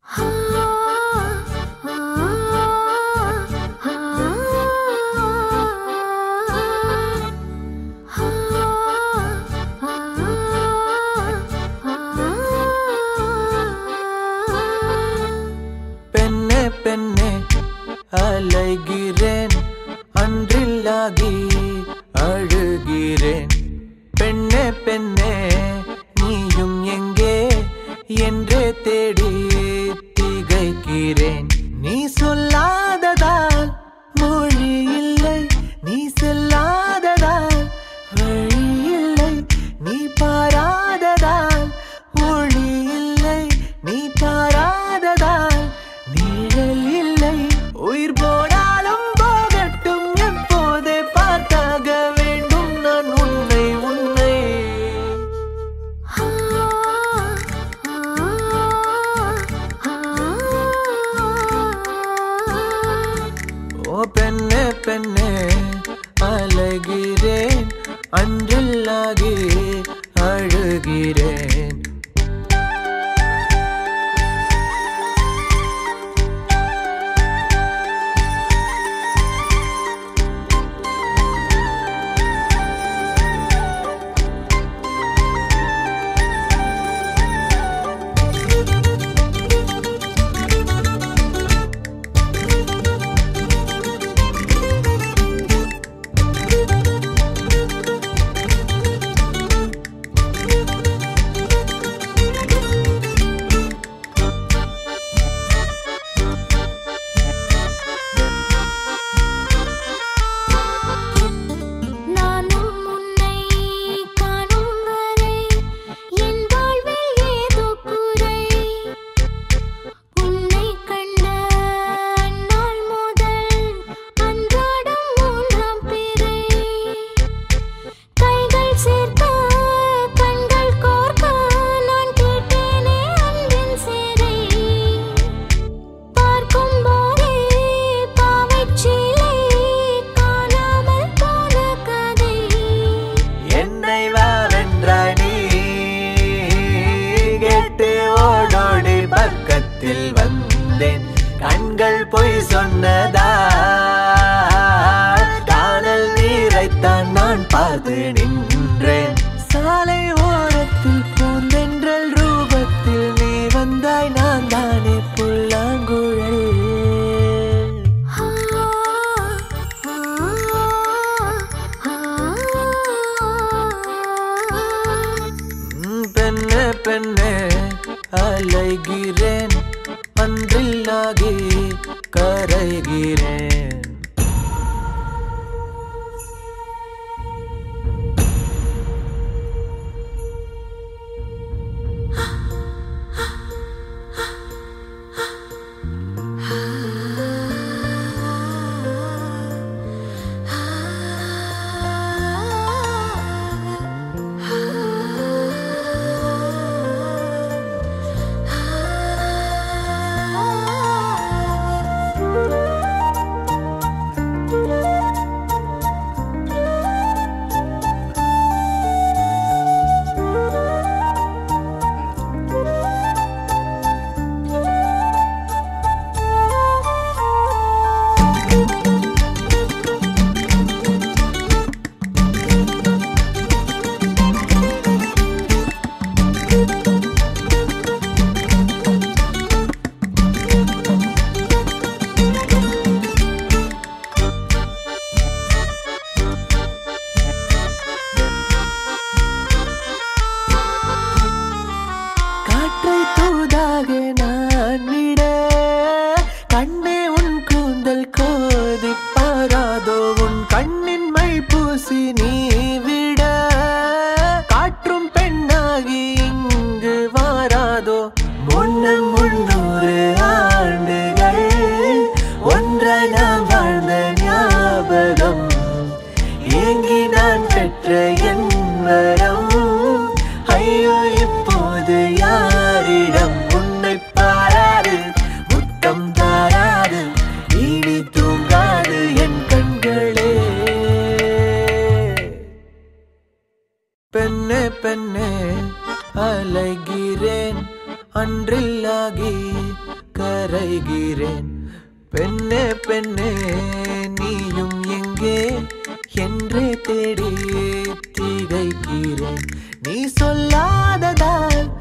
பெண்ணே பெண்ணே அலைகிறேன் அன்றில்லாகி அழுகிறேன் பெண்ணே பெண்ணே நீயும் எங்கே என்றே தேடி திகைக்கிறேன் நீ சொல்லாததால் மொழி இல்லை நீ செல்லாததால் வழி இல்லை நீ பாராததால் ஒளி இல்லை நீ பாராததால் நீழல் இல்லை உயிர் போனாலும் போகட்டும் எப்போதே பார்த்தாக வேண்டும் நான் உன்னை உன்னை ஓ பெண்ணே பெண்ணே அழகிறேன் அன்றில்லாகி அழுகிறேன் நானும் உன்னை காணும் வரை என் வாழ்வில் ஏதோ குறை உன்னை கண்ட நாள் முதல் அன்றாடம் மூன்றாம் பிறை கைகள் சேர்த்த கண்கள் கோர்க்க நான் கேட்டேனே அன்பின் சேரை பார்க்கும் போதே பாவைச்சீலை காணாமல் போன கதை என்னை வாவென்றாய் நீ கேட்டு ஓடோடி பக்கத்தில் வந்தேன் கண்கள் பொய் சொன்னதா காணல் நீரைத்தான் நான் பார்த்து நின்றேன் சாலை ஓரத்தில் பூந்தென்றல் ரூபத்தில் நீ வந்தாய் நான் தானே புல்லாங்குழல் ம், பெண்ணே பெண்ணே அலைகிறேன் அன்றில்லாகி கரைகிறேன் காற்றை தூதாக நான் விட கண்ணே உன் கூந்தல் கோதி பாராதோ உன் கண்ணின் மை பூசி நீ விட காற்றும் பெண்ணாகி இங்கு வாராதோ முன்ன முன்னூறு ஆண்டுகள் ஒன்றாய் நாம் வாழ்ந்த ஞாபகம் ஏங்கி நான் பெற்ற என் வரம் ஐயோ இப்போது யாரிடம் உன்னை பாராது முத்தம் தாராது இனி தூங்காது என் கண்களே பெண்ணே பெண்ணே அலைகிறேன் அன்றில்லாகி கரைகிறேன் பெண்ணே பெண்ணே நீயும் எங்கே என்றே தேடி திகைக்கிறேன் நீ சொல்லாததால்